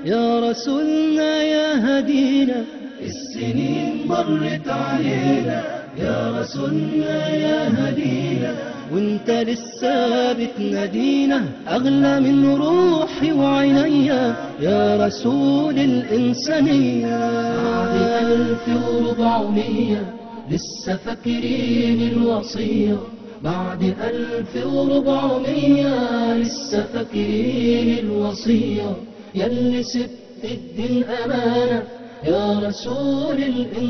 يا رسولنا يا هدينا السنين مرت علينا يا رسولنا يا هدينا وانت لسه بتنادينا اغلى من روحي وعينيا يا رسول الانسانيه بعد الف وربعمية لسه فاكرين الوصيه بعد ألف وربعمية لسه فاكرين الوصية يلي سبت الدين أمانة يا رسول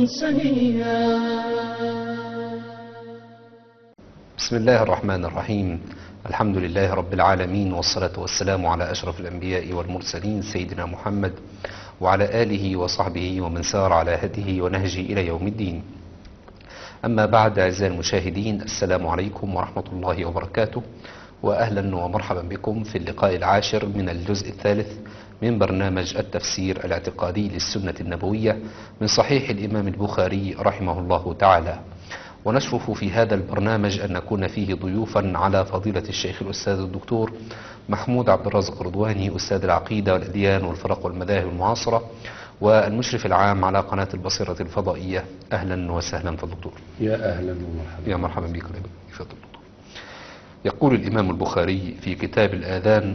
الإنسانية بسم الله الرحمن الرحيم الحمد لله رب العالمين والصلاة والسلام على أشرف الأنبياء والمرسلين سيدنا محمد وعلى آله وصحبه ومن سار على هديه ونهجه إلى يوم الدين أما بعد أعزائي المشاهدين السلام عليكم ورحمة الله وبركاته وأهلا ومرحبا بكم في اللقاء العاشر من الجزء الثالث من برنامج التفسير الاعتقادي للسنة النبوية من صحيح الإمام البخاري رحمه الله تعالى ونشرف في هذا البرنامج أن نكون فيه ضيوفا على فضيلة الشيخ الأستاذ الدكتور محمود عبد الرازق رضواني أستاذ العقيدة والأديان والفرق والمذاهب المعاصرة والمشرف العام على قناة البصيرة الفضائية أهلا وسهلا فالدكتور يا أهلا ومرحبا يا مرحبا بك فضل الدكتور يقول الإمام البخاري في كتاب الآذان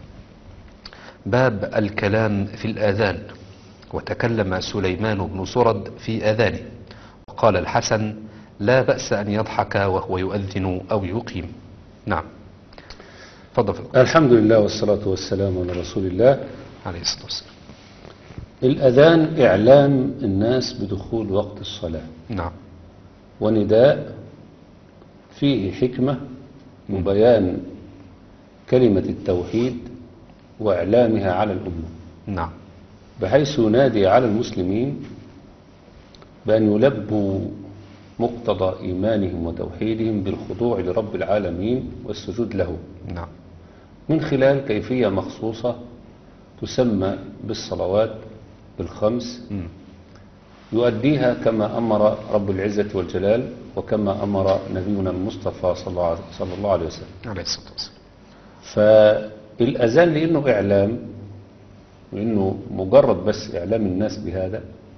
باب الكلام في الآذان وتكلم سليمان بن سرد في آذانه وقال الحسن لا بأس أن يضحك وهو يؤذن أو يقيم نعم تفضل فضل الحمد لله والصلاة والسلام على رسول الله عليه الصلاة والسلام الأذان إعلام الناس بدخول وقت الصلاة نعم ونداء فيه حكمة وبيان كلمة التوحيد وإعلامها على الأمة نعم بحيث ينادي على المسلمين بأن يلبوا مقتضى إيمانهم وتوحيدهم بالخضوع لرب العالمين والسجود له نعم من خلال كيفية مخصوصة تسمى بالصلوات الخمس مم. يؤديها كما أمر رب العزة والجلال وكما أمر نبينا المصطفى صلى الله عليه- صلى الله عليه وسلم عليه الصلاة والسلام فالأذان لأنه إعلام وإنه مجرد بس إعلام الناس بهذا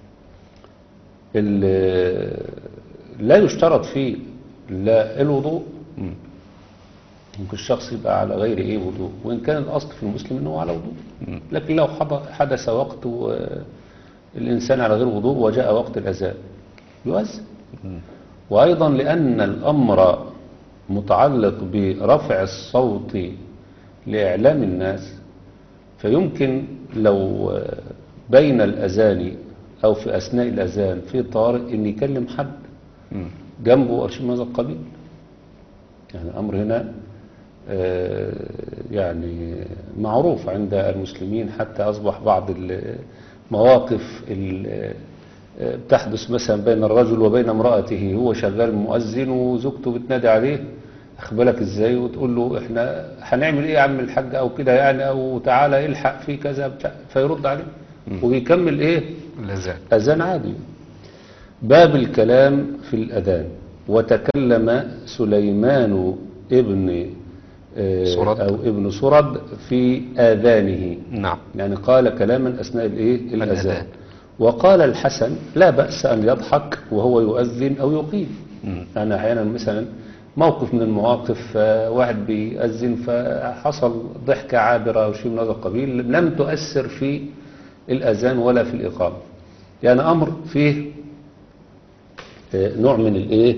ال- لا يشترط فيه لا الوضوء مم. ممكن الشخص يبقى على غير ايه وضوء وان كان الاصل في المسلم انه على وضوء لكن لو حض- حدث وقت و- الانسان على غير وضوء وجاء وقت الاذان يؤذن وايضا لان الامر متعلق برفع الصوت لاعلام الناس فيمكن لو بين الاذان او في اثناء الاذان في طارئ ان يكلم حد مم. جنبه او شيء من هذا القبيل يعني الامر هنا آه، يعني معروف عند المسلمين حتى اصبح بعض المواقف ال- آه، بتحدث مثلا بين الرجل وبين امرأته هو شغال مؤذن وزوجته بتنادي عليه اخبالك ازاي وتقول له احنا هنعمل ايه يا عم الحاج او كده يعني او تعالى الحق في كذا بتاع فيرد عليه ويكمل ايه الأذان أذان عادي باب الكلام في الأذان وتكلم سليمان ابن آه، سرد. أو ابن سرد في آذانه نعم يعني قال كلاما أثناء الإيه الأذان. الأذان وقال الحسن لا بأس أن يضحك وهو يؤذن أو يقيم مم. يعني أحيانا مثلا موقف من المواقف آه، واحد بيأذن فحصل ضحكة عابرة أو شيء من هذا القبيل لم تؤثر في الأذان ولا في الإقامة يعني أمر فيه آه، نوع من الإيه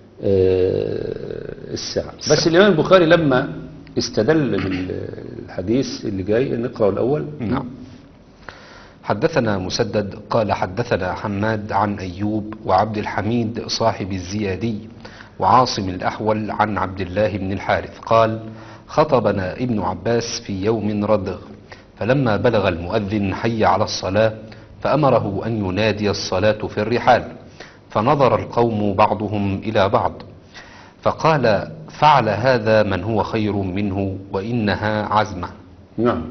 آه، السعة بس الإمام البخاري لما استدل بالحديث اللي جاي نقرأ الأول نعم حدثنا مسدد قال حدثنا حماد عن أيوب وعبد الحميد صاحب الزيادي وعاصم الأحول عن عبد الله بن الحارث قال خطبنا ابن عباس في يوم ردغ فلما بلغ المؤذن حي على الصلاة فأمره أن ينادي الصلاة في الرحال فنظر القوم بعضهم إلى بعض فقال فعل هذا من هو خير منه وإنها عزمه نعم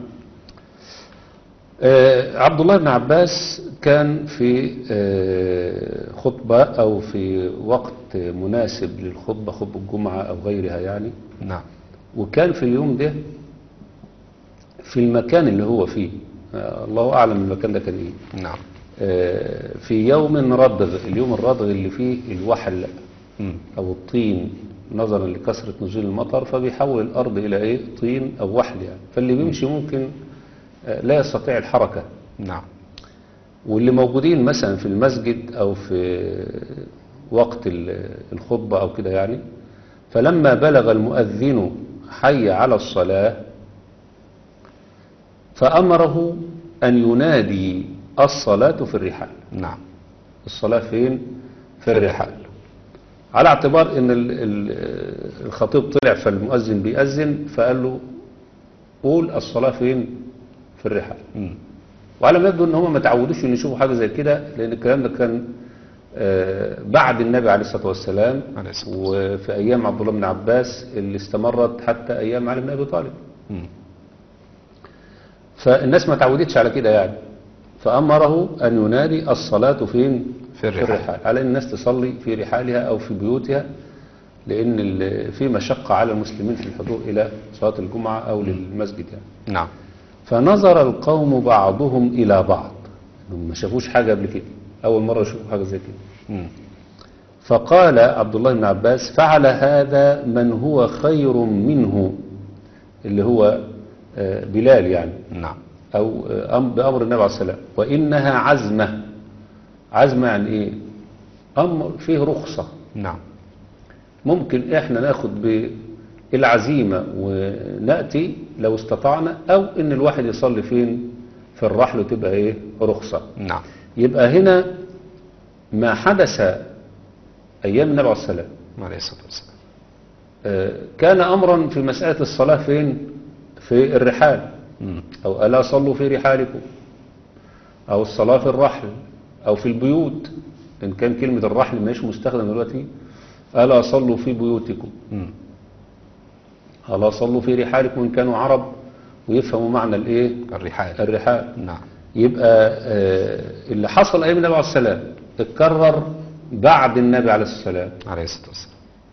آه، عبد الله بن عباس كان في آه، خطبة أو في وقت مناسب للخطبة خطبة الجمعة أو غيرها يعني نعم وكان في اليوم ده في المكان اللي هو فيه آه، الله أعلم المكان ده كان إيه نعم آه، في يوم ردغ اليوم الردغ اللي فيه الوحل مم. أو الطين نظرا لكثرة نزول المطر فبيحول الأرض إلى إيه طين أو وحل يعني فاللي بيمشي ممكن آه، لا يستطيع الحركة نعم واللي موجودين مثلا في المسجد أو في وقت ال- الخطبة أو كده يعني فلما بلغ المؤذن حي على الصلاة فأمره أن ينادي الصلاة في الرحال نعم الصلاة فين؟ في الرحال على اعتبار ان ال- ال- الخطيب طلع فالمؤذن بيأذن فقال له قول الصلاة فين؟ في الرحال مم. وعلى ما يبدو ان هم ما تعودوش ان يشوفوا حاجه زي كده لان الكلام ده كان آه، بعد النبي عليه الصلاه والسلام عليه الصلاة وفي ايام عبد الله بن عباس اللي استمرت حتى ايام علي بن ابي طالب مم. فالناس ما تعودتش على كده يعني فامره ان ينادي الصلاه فين في الرحال. على ان الناس تصلي في رحالها او في بيوتها لان ال- في مشقه على المسلمين في الحضور الى صلاه الجمعه او للمسجد يعني نعم فنظر القوم بعضهم إلى بعض إنهم ما شافوش حاجة قبل كده أول مرة يشوفوا حاجة زي كده مم. فقال عبد الله بن عباس فعل هذا من هو خير منه اللي هو آه، بلال يعني نعم أو آه، أم- بأمر النبي عليه الصلاة والسلام وإنها عزمة عزمة يعني إيه أمر فيه رخصة نعم ممكن إحنا ناخد بالعزيمة ونأتي لو استطعنا أو إن الواحد يصلي فين في الرحل وتبقى إيه رخصة نعم يبقى هنا ما حدث أيام النبي عليه الصلاة والسلام عليه الصلاة والسلام آه، كان أمرا في مسألة الصلاة فين في الرحال مم. أو ألا صلوا في رحالكم أو الصلاة في الرحل أو في البيوت إن كان كلمة الرحل مش مستخدم دلوقتي ألا صلوا في بيوتكم مم. ألا صلوا في رحالكم إن كانوا عرب ويفهموا معنى الإيه الرحال الرحال نعم يبقى آه، اللي حصل أيام النبي عليه السلام اتكرر بعد النبي عليه السلام عليه الصلاة والسلام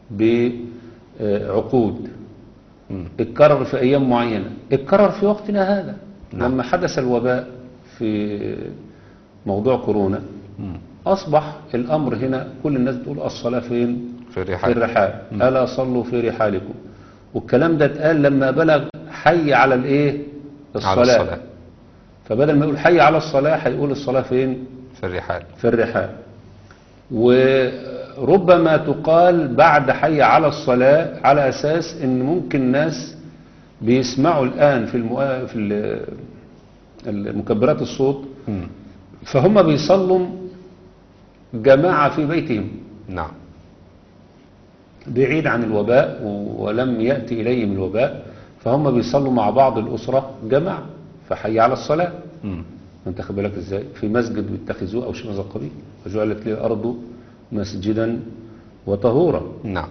بعقود مم. اتكرر في أيام معينة اتكرر في وقتنا هذا نعم. لما حدث الوباء في موضوع كورونا مم. أصبح الأمر هنا كل الناس بتقول الصلاة فين في في الرحال الرحال ألا صلوا في رحالكم والكلام ده اتقال لما بلغ حي على الايه على الصلاة فبدل ما يقول حي على الصلاة هيقول الصلاة فين في الرحال في الرحال وربما تقال بعد حي على الصلاة على أساس إن ممكن ناس بيسمعوا الآن في المؤ... في ال- المكبرات الصوت مم. فهم بيصلوا جماعة في بيتهم نعم بعيد عن الوباء ولم يأتي إليهم الوباء فهم بيصلوا مع بعض الأسرة جماعة فحي على الصلاة مم. انت خد بالك ازاي في مسجد بيتخذوه او شيء من هذا القبيل وجعلت لي الارض مسجدا وطهورا نعم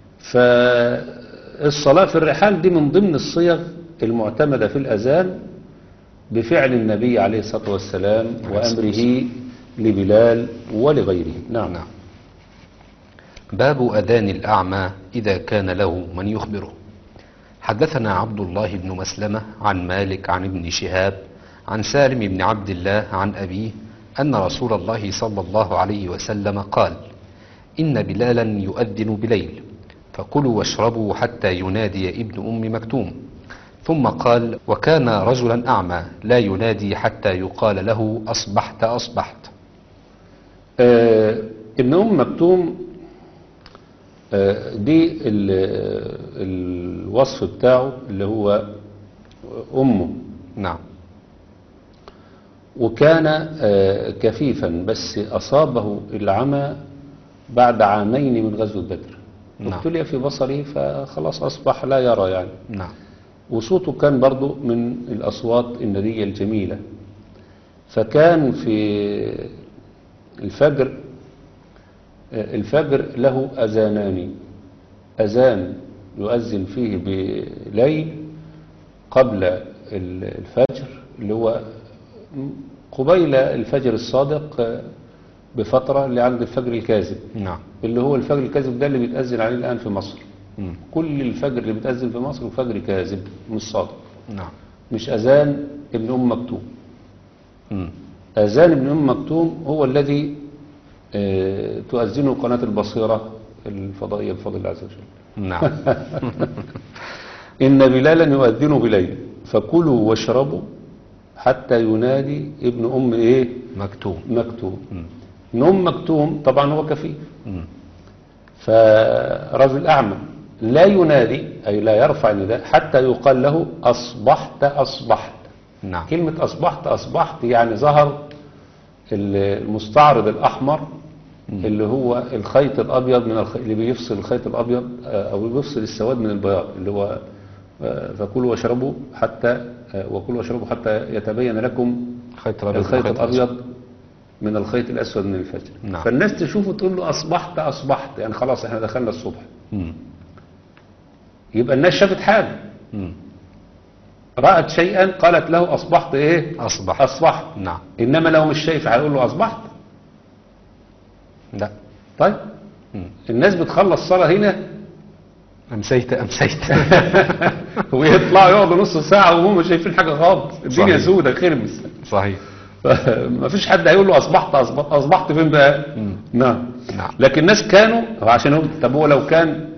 فالصلاة في الرحال دي من ضمن الصيغ المعتمدة في الأذان بفعل النبي عليه الصلاة والسلام وأمره لبلال ولغيره نعم نعم باب أذان الأعمى إذا كان له من يخبره حدثنا عبد الله بن مسلمة عن مالك عن ابن شهاب عن سالم بن عبد الله عن أبيه أن رسول الله صلى الله عليه وسلم قال إن بلالا يؤذن بليل فكلوا واشربوا حتى ينادي ابن أم مكتوم ثم قال وكان رجلا أعمى لا ينادي حتى يقال له أصبحت أصبحت آه ابن أم مكتوم آه دي ال- الوصف بتاعه اللي هو أمه نعم وكان آه، كفيفا بس أصابه العمى بعد عامين من غزوة بدر نعم. ابتلي في بصره فخلاص أصبح لا يرى يعني نعم وصوته كان برضو من الأصوات الندية الجميلة فكان في الفجر آه، الفجر له أذانان أذان يؤذن فيه بليل قبل ال- الفجر اللي هو قبيل الفجر الصادق آه، بفترة اللي عند الفجر الكاذب نعم اللي هو الفجر الكاذب ده اللي بيتأذن عليه الآن في مصر مم. كل الفجر اللي بيتأذن في مصر فجر كاذب مش صادق نعم مش أذان ابن أم مكتوم مم. أذان ابن أم مكتوم هو الذي آه، تؤذنه قناة البصيرة الفضائية بفضل الله عز وجل نعم إن بلالا يؤذن بليل فكلوا واشربوا حتى ينادي ابن أم إيه مكتوم مكتوم مم. ابن أم مكتوم طبعا هو كفيف مم. فرجل أعمى لا ينادي أي لا يرفع النداء حتى يقال له أصبحت أصبحت نعم كلمة أصبحت أصبحت يعني ظهر المستعرض الأحمر اللي هو الخيط الأبيض من الخ... اللي بيفصل الخيط الأبيض آه، أو بيفصل السواد من البياض اللي هو آه، فكلوا واشربوا حتى آه، وكلوا واشربوا حتى يتبين لكم خيط الأبيض الخيط والخيط الأبيض من الخيط الأسود من الفجر نعم. فالناس تشوفه تقول له أصبحت أصبحت يعني خلاص احنا دخلنا الصبح مم. يبقى الناس شافت حاجة مم. رأت شيئا قالت له أصبحت إيه أصبح أصبحت نعم إنما لو مش شايف هيقول له أصبحت لا طيب مم. الناس بتخلص صلاة هنا أمسيت أمسيت ويطلعوا يقعدوا نص ساعة وهم مش شايفين حاجة خالص الدنيا صحيح. سودة خربس صحيح ما فيش حد هيقول له أصبحت أصبحت, أصبحت فين بقى مم. نعم نعم. لكن الناس كانوا هو عشان هو طب هو لو كان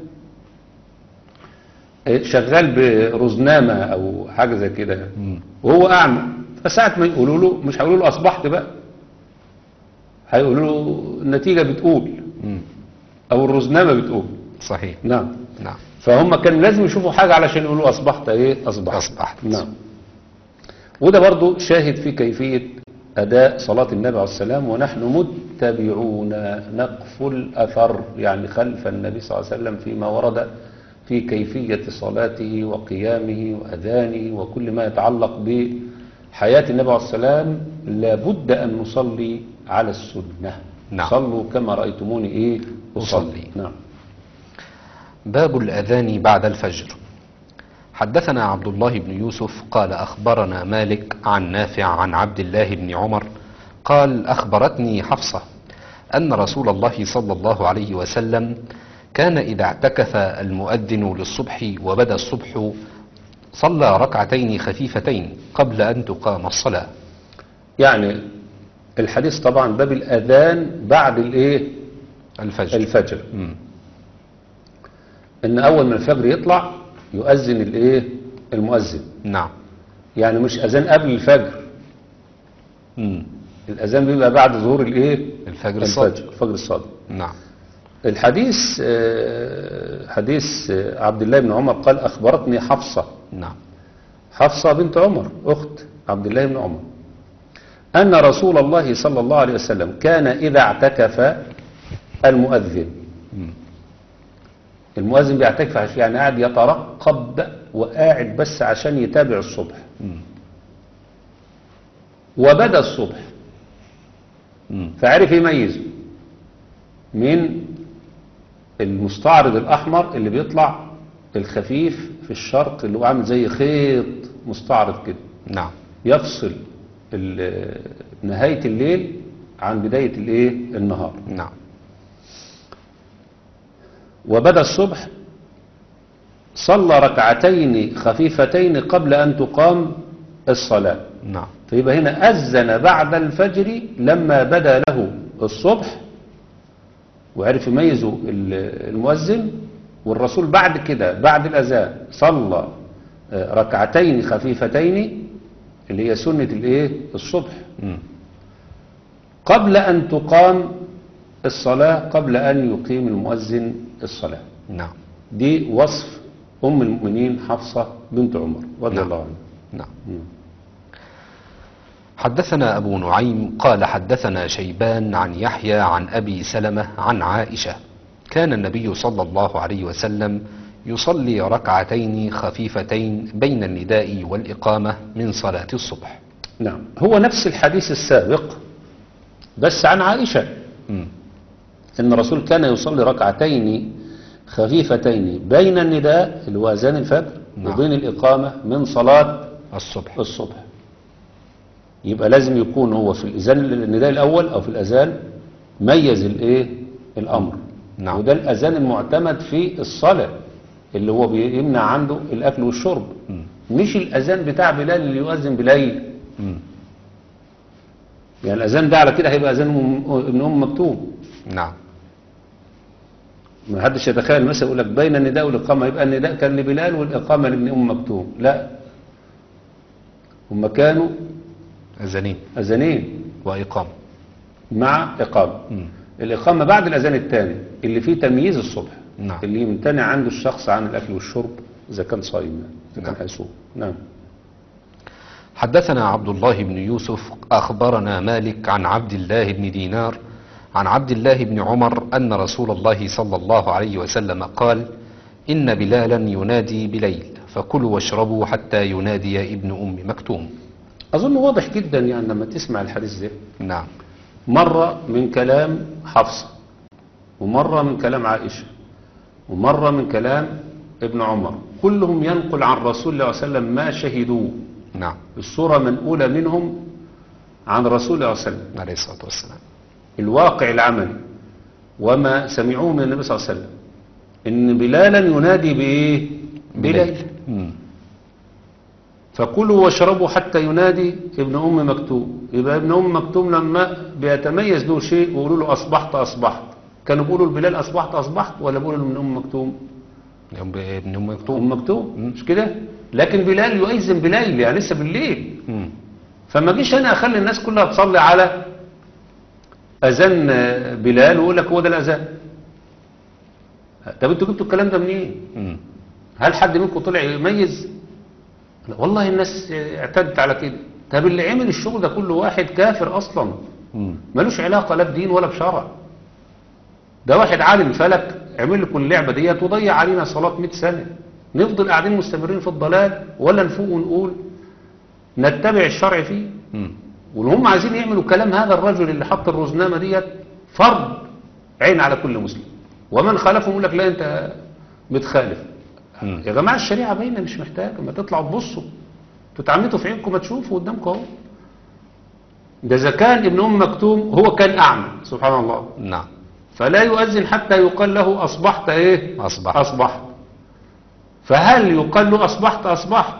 شغال برزنامة أو حاجة زي كده مم. وهو أعمى فساعة ما يقولوا له مش هيقولوا له أصبحت بقى هيقولوا له النتيجة بتقول مم. أو الرزنامة بتقول صحيح نعم نعم فهم كان لازم يشوفوا حاجة علشان يقولوا أصبحت إيه أصبحت أصبحت. نعم وده برضو شاهد في كيفية أداء صلاة النبي عليه السلام ونحن متبعون نقف الأثر يعني خلف النبي صلى الله عليه وسلم فيما ورد في كيفية صلاته وقيامه وأذانه وكل ما يتعلق بحياة النبي عليه السلام لابد أن نصلي على السنة نعم. صلوا كما رأيتموني إيه أصلي. نعم باب الأذان بعد الفجر حدثنا عبد الله بن يوسف قال أخبرنا مالك عن نافع عن عبد الله بن عمر قال أخبرتني حفصة أن رسول الله صلى الله عليه وسلم كان إذا اعتكف المؤذن للصبح وبدا الصبح صلى ركعتين خفيفتين قبل أن تقام الصلاة يعني الحديث طبعا باب الأذان بعد الإيه الفجر الفجر مم. ان اول ما الفجر يطلع يؤذن الايه المؤذن نعم يعني مش اذان قبل الفجر مم. الاذان بيبقى بعد ظهور الايه الفجر الصادق الفجر الفجر الصادق نعم الحديث آه، حديث آه، عبد الله بن عمر قال اخبرتني حفصه نعم حفصه بنت عمر اخت عبد الله بن عمر ان رسول الله صلى الله عليه وسلم كان اذا اعتكف المؤذن مم. المؤذن بيعتكف عشان يعني قاعد يترقب وقاعد بس عشان يتابع الصبح مم. وبدا الصبح مم. فعرف يميزه من المستعرض الأحمر اللي بيطلع الخفيف في الشرق اللي هو عامل زي خيط مستعرض كده نعم يفصل ال- نهاية الليل عن بداية الايه النهار نعم وبدا الصبح صلى ركعتين خفيفتين قبل أن تقام الصلاة نعم فيبقى هنا أذن بعد الفجر لما بدا له الصبح وعرف يميزه ال- المؤذن والرسول بعد كده بعد الأذان صلى آه، ركعتين خفيفتين اللي هي سنة الايه الصبح مم. قبل أن تقام الصلاة قبل أن يقيم المؤذن الصلاة نعم دي وصف أم المؤمنين حفصة بنت عمر رضي نعم. الله عنها نعم مم. حدثنا أبو نعيم قال حدثنا شيبان عن يحيى عن أبي سلمة عن عائشة كان النبي صلى الله عليه وسلم يصلي ركعتين خفيفتين بين النداء والإقامة من صلاة الصبح نعم هو نفس الحديث السابق بس عن عائشة مم. ان الرسول كان يصلي ركعتين خفيفتين بين النداء اللي هو اذان الفجر نعم. وبين الاقامه من صلاه الصبح الصبح يبقى لازم يكون هو في الاذان النداء الاول او في الاذان ميز الايه الامر نعم. وده الاذان المعتمد في الصلاه اللي هو بيمنع عنده الاكل والشرب مم. مش الاذان بتاع بلال اللي يؤذن بليل مم. يعني الأذان ده على كده هيبقى أذان أم- ابن أم مكتوم نعم ما حدش يتخيل مثلا يقول لك بين النداء والإقامة يبقى النداء كان لبلال والإقامة لابن أم مكتوم لا هم كانوا أذانين أذانين وإقامة مع إقامة مم. الإقامة بعد الأذان الثاني اللي فيه تمييز الصبح نعم. اللي يمتنع عنده الشخص عن الأكل والشرب إذا كان صائم يعني، إذا كان نعم. هيصوم نعم حدثنا عبد الله بن يوسف أخبرنا مالك عن عبد الله بن دينار عن عبد الله بن عمر أن رسول الله صلى الله عليه وسلم قال إن بلالا ينادي بليل فكلوا واشربوا حتى ينادي ابن أم مكتوم أظن واضح جدا يعني لما تسمع الحديث ده نعم مرة من كلام حفصة ومرة من كلام عائشة ومرة من كلام ابن عمر كلهم ينقل عن رسول الله صلى الله عليه وسلم ما شهدوه نعم الصورة منقولة منهم عن رسول الله صلى الله عليه وسلم عليه الصلاة والسلام الواقع العملي وما سمعوه من النبي صلى الله عليه وسلم إن بلالا ينادي بإيه بليل مم. فكلوا واشربوا حتى ينادي ابن أم مكتوم يبقى ابن أم مكتوم لما بيتميز له شيء ويقولوا له أصبحت أصبحت كانوا بيقولوا لبلال أصبحت أصبحت ولا بيقولوا ابن أم مكتوم يوم ابن أم مكتوم أم مكتوم مش كده لكن بلال يؤذن بليل يعني لسه بالليل مم. فما جيش أنا أخلي الناس كلها تصلي على أذان بلال ويقول لك هو ده الأذان طب انتوا جبتوا الكلام ده منين؟ مم. هل حد منكم طلع يميز لا والله الناس اعتدت على كده طب اللي عمل الشغل ده كله واحد كافر اصلا مم. ملوش علاقه لا بدين ولا بشرع ده واحد عالم فلك عمل لكم اللعبه ديت وضيع علينا صلاه 100 سنه نفضل قاعدين مستمرين في الضلال ولا نفوق ونقول نتبع الشرع فيه مم. واللي هم عايزين يعملوا كلام هذا الرجل اللي حط الرزنامه ديت فرض عين على كل مسلم ومن خالفهم يقول لك لا انت بتخالف مم. يا جماعه الشريعه باينه مش محتاجه ما تطلعوا تبصوا تتعمدوا في عينكم ما تشوفوا قدامكم اهو ده اذا كان ابن ام مكتوم هو كان اعمى سبحان الله نعم فلا يؤذن حتى يقال له اصبحت ايه أصبحت. اصبحت فهل يقال له اصبحت اصبحت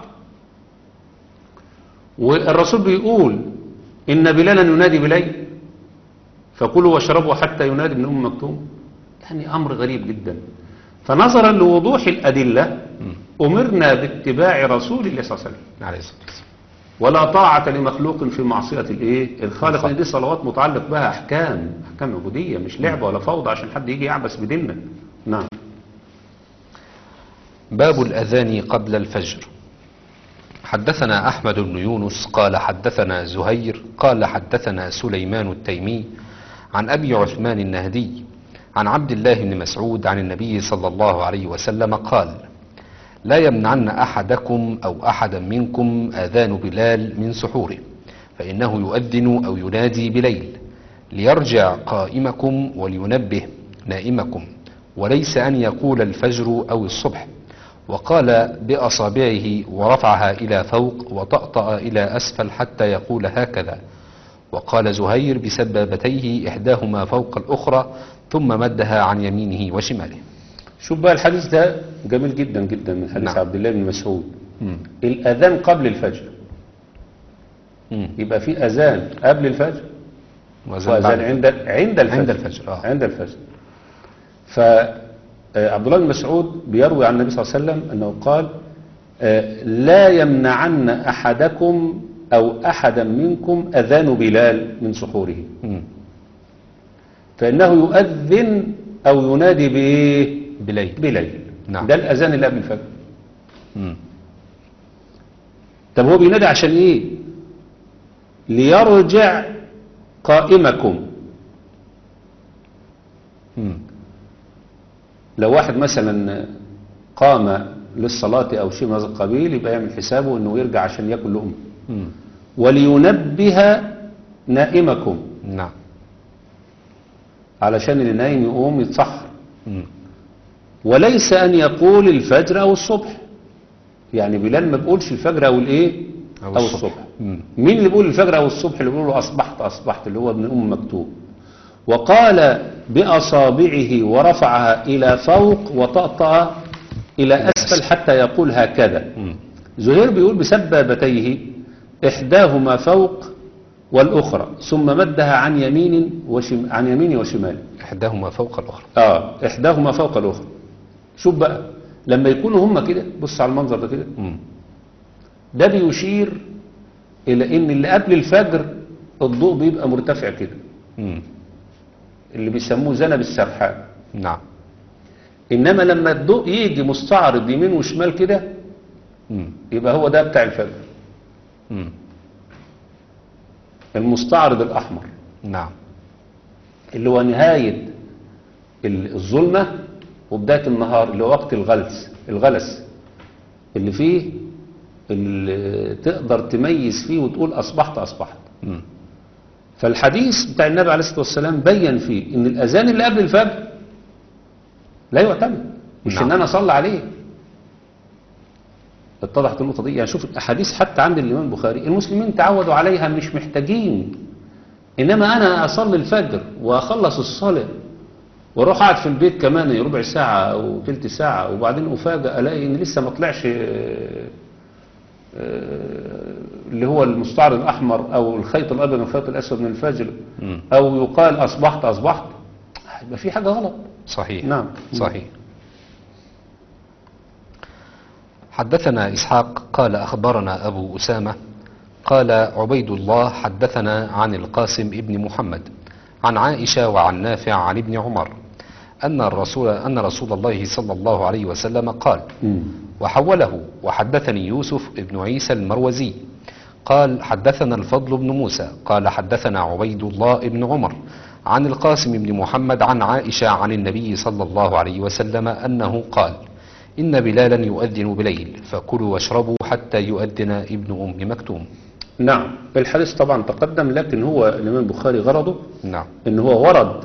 والرسول بيقول ان بلالا ينادي بليل فكلوا واشربوا حتى ينادي ابن ام مكتوم يعني امر غريب جدا فنظرا لوضوح الادله مم. امرنا باتباع رسول الله صلى الله عليه وسلم عليه الصلاة والسلام ولا طاعة لمخلوق في معصية الايه الخالق الخالق. لأن دي صلوات متعلق بها احكام احكام عبودية مش لعبة ولا فوضى عشان حد يجي يعبس بديننا نعم باب الأذان قبل الفجر حدثنا أحمد بن يونس قال حدثنا زهير قال حدثنا سليمان التيمي عن أبي عثمان النهدي عن عبد الله بن مسعود عن النبي صلى الله عليه وسلم قال لا يمنعن أحدكم أو أحدا منكم آذان بلال من سحوره فإنه يؤذن أو ينادي بليل ليرجع قائمكم ولينبه نائمكم وليس أن يقول الفجر أو الصبح وقال بأصابعه ورفعها إلى فوق وطأطأ إلى أسفل حتى يقول هكذا وقال زهير بسبابتيه إحداهما فوق الأخرى ثم مدها عن يمينه وشماله شوف بقى الحديث ده جميل جدا جدا من حديث نعم. عبد الله بن مسعود مم. الأذان قبل الفجر مم. يبقى في أذان قبل الفجر وأذان وأذان بعد عند عند الفجر عند الفجر، آه. عند الفجر فعبد الله بن مسعود بيروي عن النبي صلى الله عليه وسلم أنه قال آه، لا يمنعن أحدكم أو أحدا منكم أذان بلال من سحوره مم. فإنه يؤذن أو ينادي بإيه بليل بليل نعم. ده الأذان اللي قبل الفجر مم. طب هو بينادي عشان إيه ليرجع قائمكم مم. لو واحد مثلا قام للصلاة أو شيء من هذا القبيل يبقى يعمل حسابه أنه يرجع عشان يأكل لقمة مم. ولينبه نائمكم نعم علشان اللي نايم يقوم يتصحر مم. وليس أن يقول الفجر أو الصبح يعني بلال ما بيقولش الفجر أو الإيه أو أو الصبح. الصبح مم. مين اللي بيقول الفجر أو الصبح اللي بيقول له أصبحت أصبحت اللي هو ابن أم مكتوب وقال بأصابعه ورفعها إلى فوق وطأطأ إلى أسفل حتى يقول هكذا مم. زهير بيقول بسبابتيه إحداهما فوق والأخرى ثم مدها عن يمين وشم عن يمين وشمال إحداهما فوق الأخرى اه إحداهما فوق الأخرى شوف بقى لما يكونوا هما كده بص على المنظر ده كده مم. ده بيشير إلى إن اللي قبل الفجر الضوء بيبقى مرتفع كده مم. اللي بيسموه ذنب السرحان نعم إنما لما الضوء يجي مستعرض يمين وشمال كده مم. يبقى هو ده بتاع الفجر مم. المستعرض الأحمر نعم اللي هو نهاية ال- الظلمة وبداية النهار اللي هو وقت الغلس الغلس اللي فيه اللي تقدر تميز فيه وتقول أصبحت أصبحت مم. فالحديث بتاع النبي عليه الصلاة والسلام بين فيه ان الأذان اللي قبل الفجر لا يعتمد مش نعم. ان انا اصلي عليه اتضحت النقطة دي يعني شوف الأحاديث حتى عند الإمام البخاري المسلمين تعودوا عليها مش محتاجين إنما أنا أصلي الفجر وأخلص الصلاة واروح قاعد في البيت كمان ربع ساعة أو تلت ساعة وبعدين أفاجأ ألاقي إن لسه ما طلعش آه، آه، اللي هو المستعرض الأحمر أو الخيط الأبيض من الخيط الأسود من الفجر مم. أو يقال أصبحت أصبحت يبقى في حاجة غلط صحيح نعم. صحيح حدثنا إسحاق قال أخبرنا أبو أسامة قال عبيد الله حدثنا عن القاسم ابن محمد عن عائشة وعن نافع عن ابن عمر أن الرسول أن رسول الله صلى الله عليه وسلم قال وحوله وحدثني يوسف بن عيسى المروزي قال حدثنا الفضل بن موسى قال حدثنا عبيد الله بن عمر عن القاسم بن محمد عن عائشة عن النبي صلى الله عليه وسلم أنه قال إن بلالا يؤذن بليل فكلوا واشربوا حتى يؤذن ابن أم مكتوم نعم الحديث طبعا تقدم لكن هو الإمام البخاري غرضه نعم ان هو ورد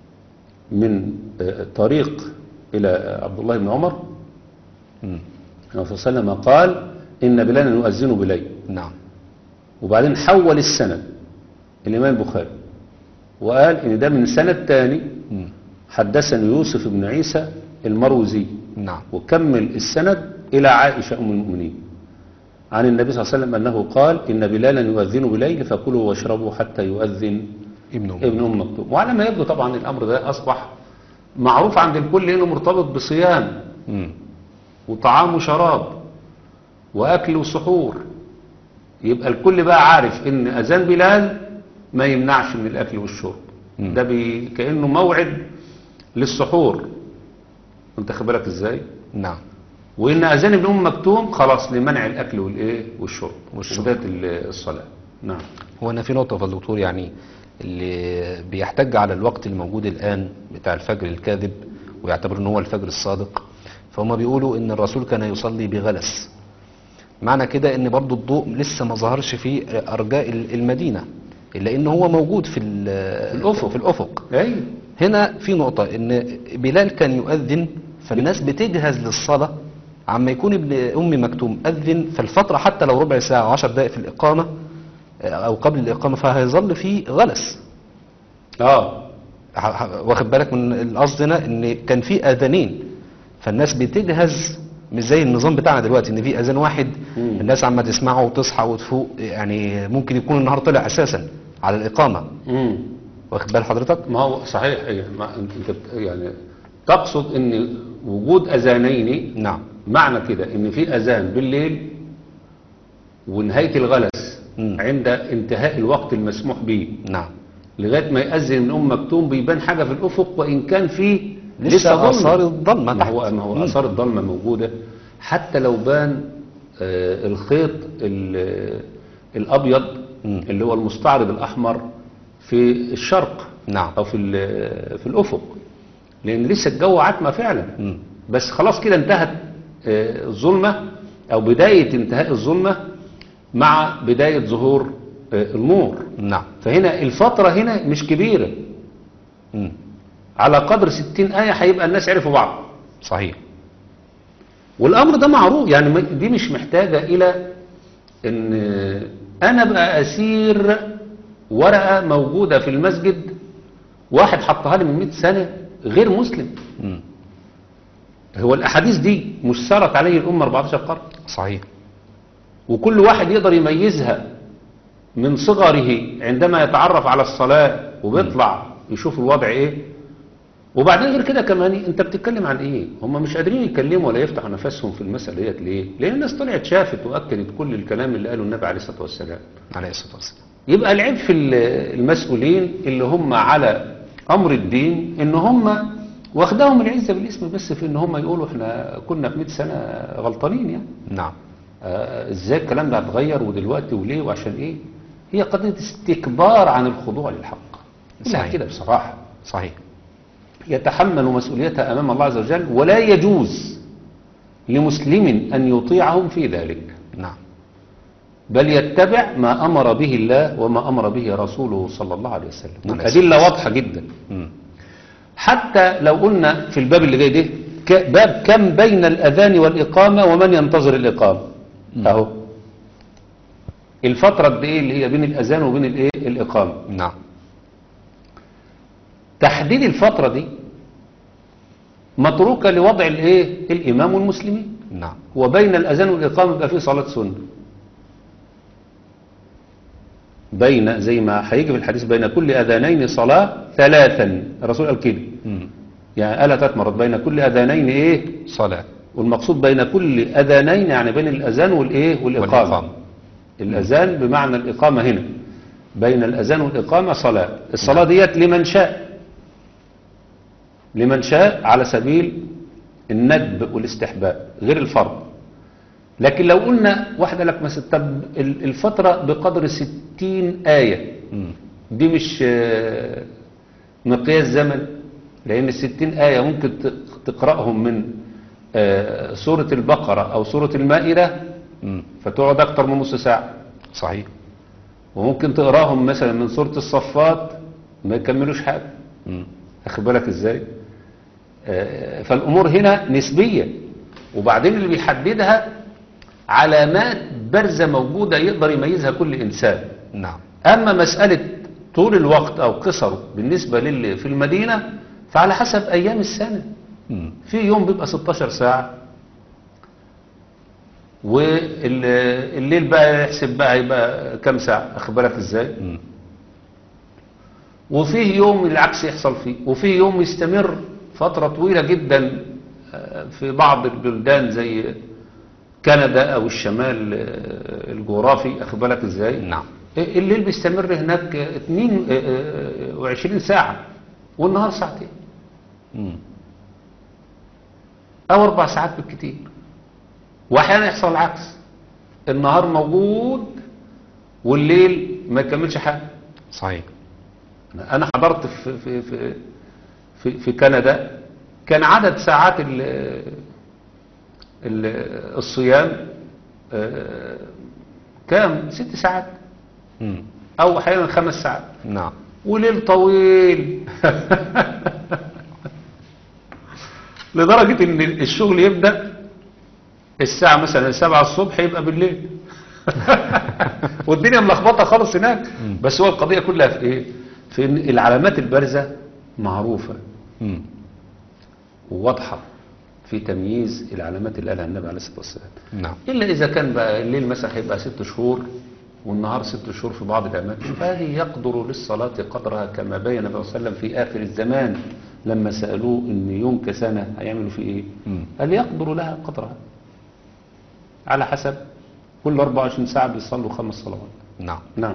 من آه، طريق الى آه، عبد الله بن عمر مم. النبي صلى الله عليه وسلم قال ان بلالا يؤذن بليل نعم وبعدين حول السند الامام البخاري وقال ان ده من سند تاني مم. حدثني يوسف بن عيسى المروزي نعم وكمل السند الى عائشه ام المؤمنين عن النبي صلى الله عليه وسلم انه قال ان بلالا يؤذن بليل فكلوا واشربوا حتى يؤذن ابن أم ابن ام مكتوم وعلى ما يبدو طبعا الامر ده اصبح معروف عند الكل انه مرتبط بصيام مم. وطعام وشراب واكل وسحور يبقى الكل بقى عارف ان اذان بلال ما يمنعش من الاكل والشرب مم. ده بي كانه موعد للسحور انت خد بالك ازاي نعم وان اذان ابن ام مكتوم خلاص لمنع الاكل والايه والشرب والشرب. وبدايه ال- الصلاه نعم هو أنا في نقطة في الدكتور يعني اللي بيحتج على الوقت الموجود الآن بتاع الفجر الكاذب ويعتبر ان هو الفجر الصادق فهم بيقولوا ان الرسول كان يصلي بغلس معنى كده ان برضو الضوء لسه ما ظهرش في ارجاء المدينة الا ان هو موجود في, ال- في الأفق. في الافق ايوه هنا في نقطة ان بلال كان يؤذن فالناس بتجهز للصلاة عما يكون ابن ام مكتوم اذن فالفترة حتى لو ربع ساعة عشر دقائق في الاقامة او قبل الاقامة فهيظل في غلس اه ح- ح- واخد بالك من القصد هنا ان كان في اذانين فالناس بتجهز مش زي النظام بتاعنا دلوقتي ان في اذان واحد مم. الناس عما تسمعه وتصحى وتفوق يعني ممكن يكون النهار طلع اساسا على الاقامه امم واخد بال حضرتك ما هو صحيح أيوة. ما انت بت- يعني تقصد ان وجود اذانين نعم معنى كده ان في اذان بالليل ونهايه الغلس مم. عند انتهاء الوقت المسموح به نعم لغايه ما يأذن من ام مكتوم بيبان حاجه في الافق وان كان في لسه ظلمة. اثار الضلمه ما تحت هو ما هو مم. اثار الضلمه موجوده حتى لو بان آه، الخيط ال- الابيض مم. اللي هو المستعرض الاحمر في الشرق نعم او في ال- في الافق لان لسه الجو عتمه فعلا مم. بس خلاص كده انتهت آه، الظلمه او بدايه انتهاء الظلمه مع بدايه ظهور آه، النور نعم فهنا الفتره هنا مش كبيره مم. على قدر 60 آية هيبقى الناس عرفوا بعض صحيح والأمر ده معروف يعني م- دي مش محتاجة إلى إن أنا بقى أسير ورقة موجودة في المسجد واحد حطها لي من 100 سنة غير مسلم مم. هو الأحاديث دي مش سارت عليه الأمة 14 قرن صحيح وكل واحد يقدر يميزها من صغره عندما يتعرف على الصلاة وبيطلع يشوف الوضع ايه وبعدين غير كده كمان انت بتتكلم عن ايه هم مش قادرين يتكلموا ولا يفتحوا نفسهم في المسألة ديت ليه لان الناس طلعت شافت واكدت كل الكلام اللي قاله النبي عليه الصلاة والسلام عليه الصلاة والسلام يبقى العيب في ال- المسؤولين اللي هم على امر الدين ان هم واخدهم العزة بالاسم بس في ان هم يقولوا احنا كنا في 100 سنة غلطانين يعني نعم آه، ازاي الكلام ده هتغير ودلوقتي وليه وعشان ايه هي قضية استكبار عن الخضوع للحق كلها صحيح. كده بصراحة صحيح يتحمل مسؤوليتها أمام الله عز وجل ولا يجوز لمسلم أن يطيعهم في ذلك نعم بل يتبع ما أمر به الله وما أمر به رسوله صلى الله عليه وسلم عليه والأدلة واضحة جدا مم. حتى لو قلنا في الباب اللي جاي ده ك- باب كم بين الأذان والإقامة ومن ينتظر الإقامة أهو الفترة قد إيه اللي هي بين الأذان وبين الإيه الإقامة نعم تحديد الفترة دي متروكة لوضع الإيه الإمام والمسلمين نعم وبين الأذان والإقامة يبقى فيه صلاة سنة بين زي ما هيجي في الحديث بين كل أذانين صلاة ثلاثا الرسول قال كده مم. يعني قالها ثلاث مرات بين كل أذانين إيه صلاة والمقصود بين كل أذانين يعني بين الأذان والإيه والإقامة والإقامة الأذان بمعنى الإقامة هنا بين الأذان والإقامة صلاة الصلاة ديت لمن شاء لمن شاء على سبيل الندب والاستحباب غير الفرض لكن لو قلنا واحدة لك مثلا طب ال- الفترة بقدر ستين آية مم. دي مش آه، مقياس زمن لأن الستين آية ممكن ت- تقرأهم من آه، سورة البقرة أو سورة المائدة مم. فتقعد أكتر من نص ساعة صحيح وممكن تقراهم مثلا من سورة الصفات ما يكملوش حاجة مم. أخد بالك إزاي آه، فالأمور هنا نسبية وبعدين اللي بيحددها علامات بارزة موجودة يقدر يميزها كل إنسان نعم أما مسألة طول الوقت أو قصره بالنسبة للي في المدينة فعلى حسب أيام السنة مم. في يوم بيبقى 16 ساعة والليل بقى يحسب بقى هيبقى كام ساعة أخد بالك إزاي مم. وفيه يوم العكس يحصل فيه وفيه يوم يستمر فترة طويلة جدا آه، في بعض البلدان زي كندا أو الشمال آه، الجغرافي أخد بالك إزاي نعم الليل بيستمر هناك 22 ساعة والنهار ساعتين مم. أو أربع ساعات بالكتير وأحيانا يحصل العكس النهار موجود والليل ما يكملش حاجة صحيح أنا حضرت في في في في, في كندا كان عدد ساعات ال ال الصيام آه، كام ست ساعات مم. أو أحيانا خمس ساعات نعم وليل طويل لدرجة ان الشغل يبدأ الساعة مثلا سبعة الصبح يبقى بالليل والدنيا ملخبطة خالص هناك بس هو القضية كلها في ايه في ان العلامات البارزة معروفة مم. وواضحة في تمييز العلامات اللي قالها النبي عليه الصلاة والسلام نعم إلا إذا كان بقى الليل مثلا هيبقى ست شهور والنهار ست شهور في بعض الأماكن فهذه يقدر للصلاة قدرها كما بين النبي صلى الله عليه وسلم في آخر الزمان لما سألوه إن يوم كسنة هيعملوا فيه إيه مم. قال يقدر لها قدرها على حسب كل 24 ساعة بيصلوا خمس صلوات نعم نعم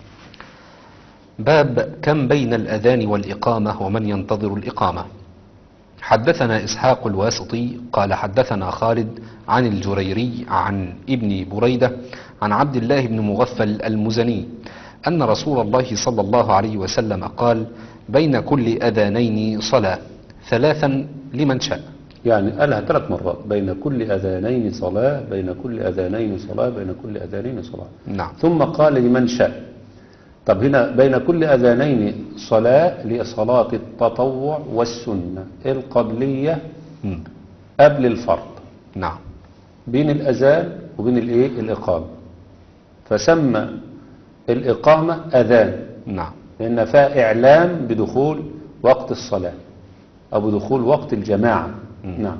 باب كم بين الأذان والإقامة ومن ينتظر الإقامة حدثنا إسحاق الواسطي قال حدثنا خالد عن الجريري عن ابن بريدة عن عبد الله بن مغفل المزني أن رسول الله صلى الله عليه وسلم قال بين كل أذانين صلاة ثلاثا لمن شاء يعني قالها ثلاث مرات بين كل أذانين صلاة بين كل أذانين صلاة بين كل أذانين صلاة نعم ثم قال لمن شاء طب هنا بين كل أذانين صلاة لصلاة التطوع والسنة القبلية مم. قبل الفرض نعم بين الأذان وبين الإيه الإقامة فسمى الإقامة أذان نعم لأن فيها إعلام بدخول وقت الصلاة أو بدخول وقت الجماعة نعم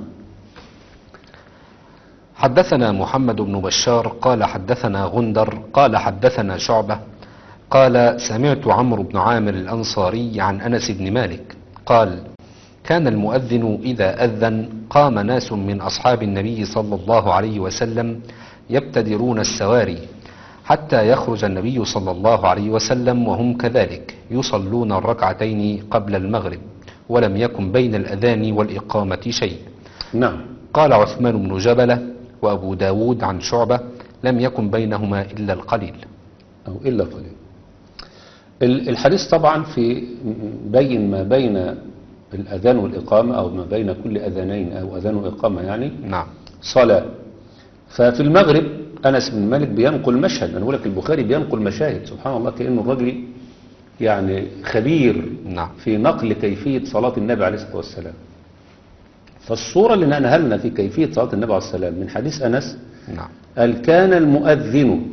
حدثنا محمد بن بشار قال حدثنا غندر قال حدثنا شعبة قال سمعت عمرو بن عامر الأنصاري عن أنس بن مالك قال كان المؤذن إذا أذن قام ناس من أصحاب النبي صلى الله عليه وسلم يبتدرون السواري حتى يخرج النبي صلى الله عليه وسلم وهم كذلك يصلون الركعتين قبل المغرب ولم يكن بين الأذان والإقامة شيء نعم قال عثمان بن جبلة وأبو داود عن شعبة لم يكن بينهما إلا القليل أو إلا قليل ال- الحديث طبعا في بين ما بين الأذان والإقامة أو ما بين كل أذانين أو أذان وإقامة يعني نعم صلاة ففي المغرب أنس بن مالك بينقل مشهد أنا بقول لك البخاري بينقل مشاهد سبحان الله كأنه الرجل يعني خبير نعم في نقل كيفية صلاة النبي عليه الصلاة والسلام فالصورة اللي نقلها لنا في كيفية صلاة النبي عليه الصلاة والسلام من حديث أنس نعم قال كان المؤذن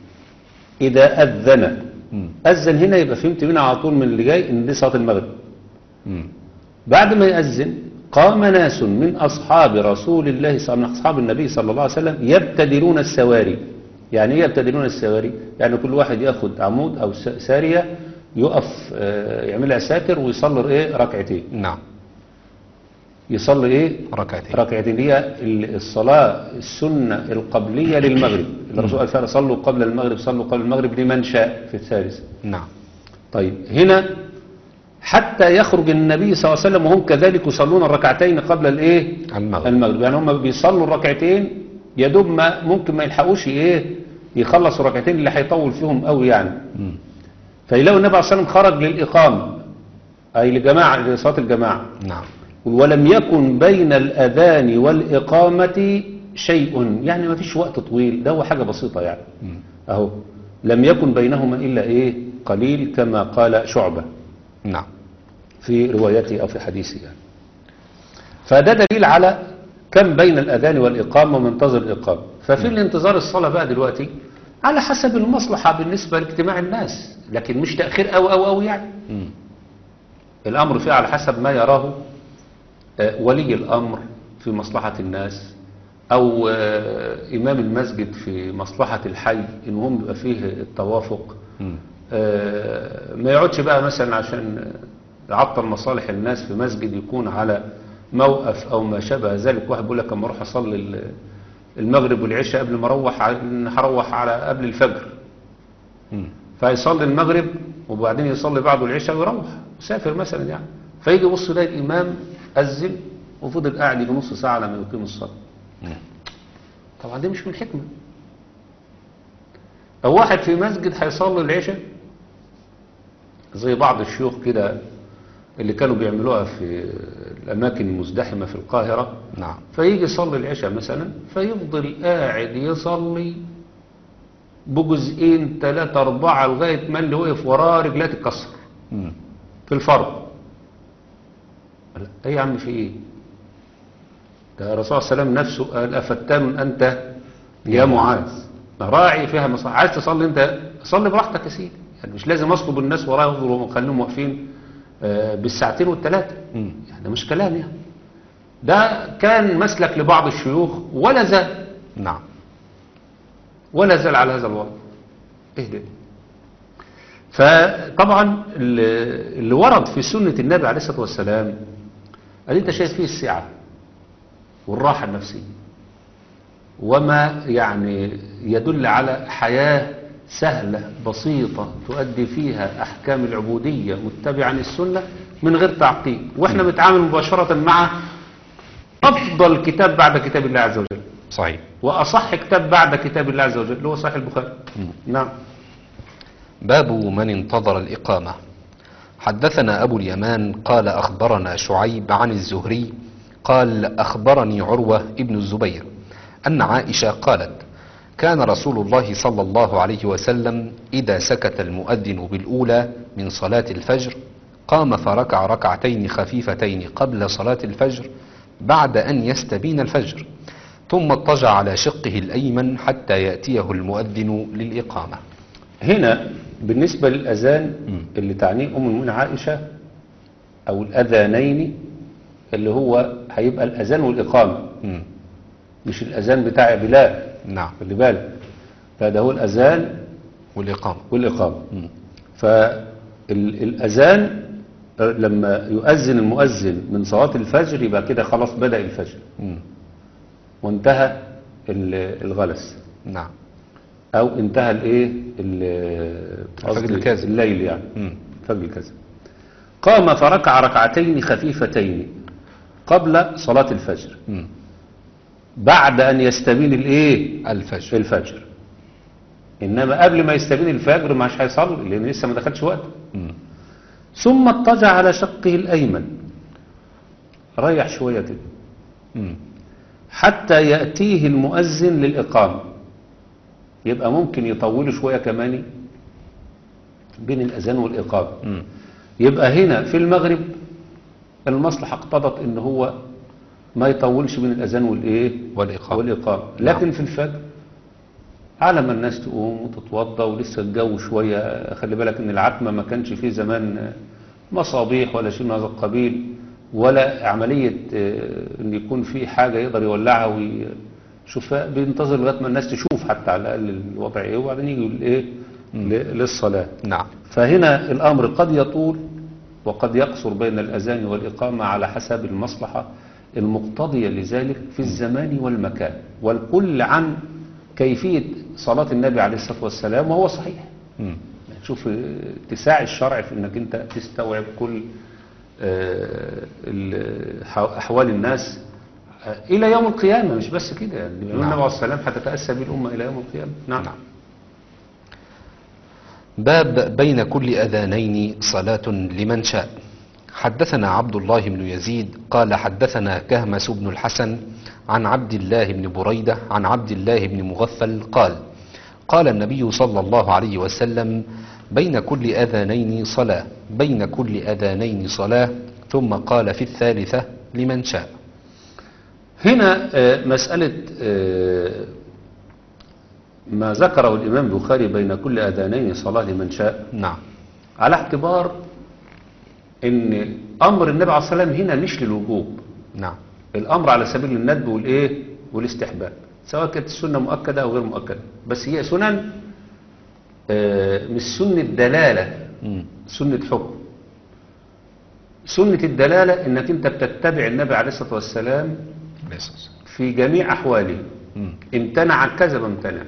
إذا أذن مم. أذن هنا يبقى فهمت منها على طول من اللي جاي إن دي صلاة المغرب مم. بعد ما يأذن قام ناس من أصحاب رسول الله صلى من أصحاب النبي صلى الله عليه وسلم يبتدرون السواري يعني إيه يبتدرون السواري يعني كل واحد ياخد عمود أو س- سارية يقف آه، يعملها ساتر ويصلي إيه ركعتين نعم يصلي إيه ركعتين ركعتين هي ال- الصلاة السنة القبلية للمغرب الرسول قال فعلا صلوا قبل المغرب صلوا قبل المغرب لمن شاء في الثالث نعم طيب هنا حتى يخرج النبي صلى الله عليه وسلم وهم كذلك يصلون الركعتين قبل الايه المغرب المغرب يعني هم بيصلوا الركعتين يا دوب ما ممكن ما يلحقوش ايه يخلصوا الركعتين اللي هيطول فيهم قوي يعني مم. فيلاقوا النبي عليه الصلاه والسلام خرج للاقامه اي لجماعه لصلاه الجماعه نعم ولم يكن بين الأذان والإقامة شيء يعني ما فيش وقت طويل ده هو حاجة بسيطة يعني مم. أهو لم يكن بينهما إلا إيه قليل كما قال شعبة نعم في روايته أو في حديثه يعني. فده دليل على كم بين الأذان والإقامة ومنتظر الإقامة ففي الانتظار الصلاة بقى دلوقتي على حسب المصلحة بالنسبة لاجتماع الناس لكن مش تأخير أو أو أو يعني مم. الأمر فيه على حسب ما يراه آه، ولي الأمر في مصلحة الناس أو آه، إمام المسجد في مصلحة الحي إن هم يبقى فيه التوافق مم. آه، ما يقعدش بقى مثلا عشان يعطل مصالح الناس في مسجد يكون على موقف أو ما شابه ذلك واحد بيقول لك أما أروح أصلي ال- المغرب والعشاء قبل ما أروح ع- هروح على قبل الفجر مم. فيصلي المغرب وبعدين يصلي بعده العشاء ويروح مسافر مثلا يعني فيجي يبص يلاقي الامام اذن وفضل قاعد يجي نص ساعه لما يقيم الصلاه مم. طبعا دي مش من الحكمه او واحد في مسجد هيصلي العشاء زي بعض الشيوخ كده اللي كانوا بيعملوها في الاماكن المزدحمه في القاهره نعم فيجي يصلي العشاء مثلا فيفضل قاعد يصلي بجزئين ثلاثة أربعة لغاية ما اللي وقف وراه رجلاه تتكسر مم. في الفرض قال ايه يا عم في ايه ده الرسول صلى الله عليه وسلم نفسه قال أفتان أنت يا معاذ راعي فيها مصلحة عايز تصلي أنت صلي براحتك يا سيدي يعني مش لازم أصلب الناس ورايا يفضلوا وخليهم واقفين آه، بالساعتين والثلاثة مم. يعني ده مش كلام يعني ده كان مسلك لبعض الشيوخ ولا زال نعم ولا زال على هذا الوضع ايه ده فطبعا اللي اللي ورد في سنة النبي عليه الصلاة والسلام قال انت شايف فيه السعة والراحة النفسية وما يعني يدل على حياة سهلة بسيطة تؤدي فيها أحكام العبودية متبعا السنة من غير تعقيد وإحنا بنتعامل مباشرة مع أفضل كتاب بعد كتاب الله عز وجل صحيح وأصح كتاب بعد كتاب الله عز وجل اللي هو صحيح البخاري نعم باب من انتظر الإقامة حدثنا أبو اليمان قال أخبرنا شعيب عن الزهري قال أخبرني عروة ابن الزبير أن عائشة قالت كان رسول الله صلى الله عليه وسلم إذا سكت المؤذن بالأولى من صلاة الفجر قام فركع ركعتين خفيفتين قبل صلاة الفجر بعد أن يستبين الفجر ثم اضطجع على شقه الأيمن حتى يأتيه المؤذن للإقامة هنا بالنسبة للأذان مم. اللي تعنيه أم المؤمنين عائشة أو الأذانين اللي هو هيبقى الأذان والإقامة مم. مش الأذان بتاع بلال نعم خلي بالك فده هو الأذان والإقامة والإقامة مم. فالأذان لما يؤذن المؤذن من صلاة الفجر يبقى كده خلاص بدأ الفجر مم. وانتهى ال- الغلس نعم او انتهى الايه ال- قصدي الكاذب. الليل يعني مم. فجر الكذب قام فركع ركعتين خفيفتين قبل صلاة الفجر مم. بعد ان يستبين الايه الفجر الفجر انما قبل ما يستبين الفجر مش هيصلي لان لسه ما دخلش وقته مم. ثم اضطجع على شقه الايمن ريح شويه كده مم. حتى يأتيه المؤذن للإقامة يبقى ممكن يطولوا شوية كمان بين الأذان والإقامة مم. يبقى هنا في المغرب المصلحة اقتضت ان هو ما يطولش بين الأذان والإيه والإقامة. والإقامة نعم. لكن في الفجر على ما الناس تقوم وتتوضى ولسه الجو شوية خلي بالك ان العتمة ما كانش فيه زمان مصابيح ولا شيء من هذا القبيل ولا عملية آه، ان يكون في حاجة يقدر يولعها ويشوف بينتظر لغاية ما الناس تشوف حتى على الأقل الوضع ايه وبعدين يجوا الايه ل- للصلاة نعم فهنا الأمر قد يطول وقد يقصر بين الأذان والإقامة على حسب المصلحة المقتضية لذلك في الزمان والمكان والكل عن كيفية صلاة النبي عليه الصلاة والسلام وهو صحيح مم. شوف اتساع الشرع في انك انت تستوعب كل آه، ال- ح- احوال الناس آه، الى يوم القيامه مش بس كده يعني النبي نعم. عليه الصلاه والسلام هتتاسى به الامه الى يوم القيامه نعم, نعم. باب بين كل أذانين صلاة لمن شاء حدثنا عبد الله بن يزيد قال حدثنا كهمس بن الحسن عن عبد الله بن بريدة عن عبد الله بن مغفل قال قال النبي صلى الله عليه وسلم بين كل أذانين صلاة بين كل أذانين صلاة ثم قال في الثالثة لمن شاء هنا آه، مسألة آه، ما ذكره الإمام البخاري بين كل أذانين صلاة لمن شاء نعم على اعتبار ان أمر النبي عليه الصلاة والسلام هنا مش للوجوب نعم الأمر على سبيل الندب والإيه والاستحباب سواء كانت السنة مؤكدة أو غير مؤكدة بس هي سنن آه، مش سنة دلالة مم. سنة حكم سنة الدلالة انك انت بتتبع النبي عليه الصلاة والسلام عليه الصلاة والسلام. في جميع احواله مم. امتنع عن كذا بامتنع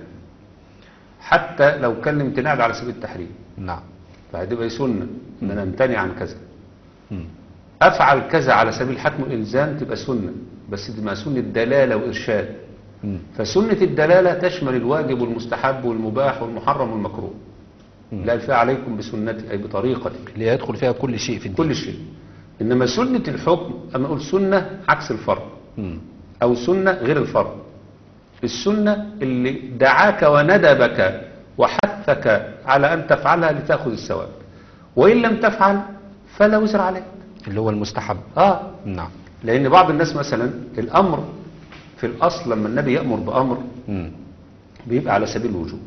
حتى لو كان الامتناع ده على سبيل التحريم نعم فهتبقى سنة ان انا امتنع عن كذا مم. افعل كذا على سبيل حتم الالزام تبقى سنة بس دي ما سنة دلالة وارشاد مم. فسنة الدلالة تشمل الواجب والمستحب والمباح والمحرم والمكروه مم. لا فيها عليكم بسنتي أي بطريقتي اللي يدخل فيها كل شيء في الدين كل شيء إنما سنة الحكم أما أقول سنة عكس الفرض مم. أو سنة غير الفرض السنة اللي دعاك وندبك وحثك على أن تفعلها لتأخذ الثواب وإن لم تفعل فلا وزر عليك اللي هو المستحب آه نعم لأن بعض الناس مثلا الأمر في الأصل لما النبي يأمر بأمر مم. بيبقى على سبيل الوجوب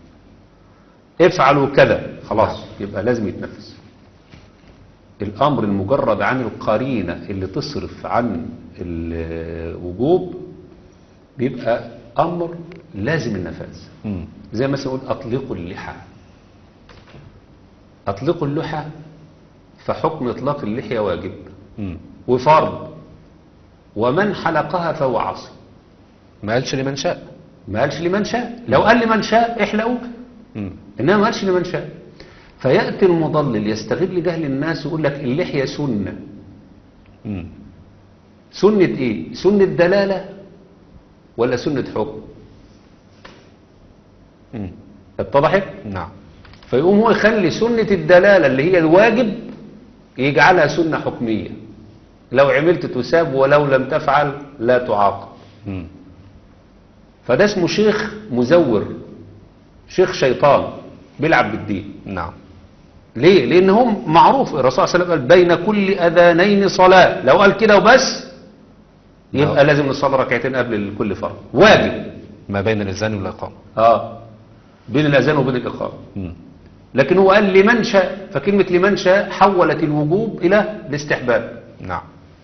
افعلوا كذا خلاص نعم. يبقى لازم يتنفذ الامر المجرد عن القرينه اللي تصرف عن الوجوب بيبقى امر لازم النفاذ مم. زي مثلا يقول اطلقوا اللحى اطلقوا اللحى فحكم اطلاق اللحيه واجب مم. وفرض ومن حلقها فهو عاصي ما قالش لمن شاء ما قالش لمن شاء لو قال لمن شاء احلقوه مم. إنما ما قالش لمن شاء فيأتي المضلل يستغل جهل الناس ويقول لك اللحية سنة مم. سنة إيه؟ سنة دلالة ولا سنة حكم؟ مم. اتضحت؟ نعم فيقوم هو يخلي سنة الدلالة اللي هي الواجب يجعلها سنة حكمية لو عملت تساب ولو لم تفعل لا تعاقب مم. فده اسمه شيخ مزور شيخ شيطان بيلعب بالدين نعم ليه؟ لأن هم معروف الرسول صلى الله عليه وسلم قال بين كل أذانين صلاة لو قال كده وبس يبقى نعم. لازم نصلي ركعتين قبل كل فرض واجب ما بين الإذان والإقامة اه بين الأذان وبين الإقامة مم. لكن هو قال لمن شاء فكلمة لمن شاء حولت الوجوب إلى الاستحباب نعم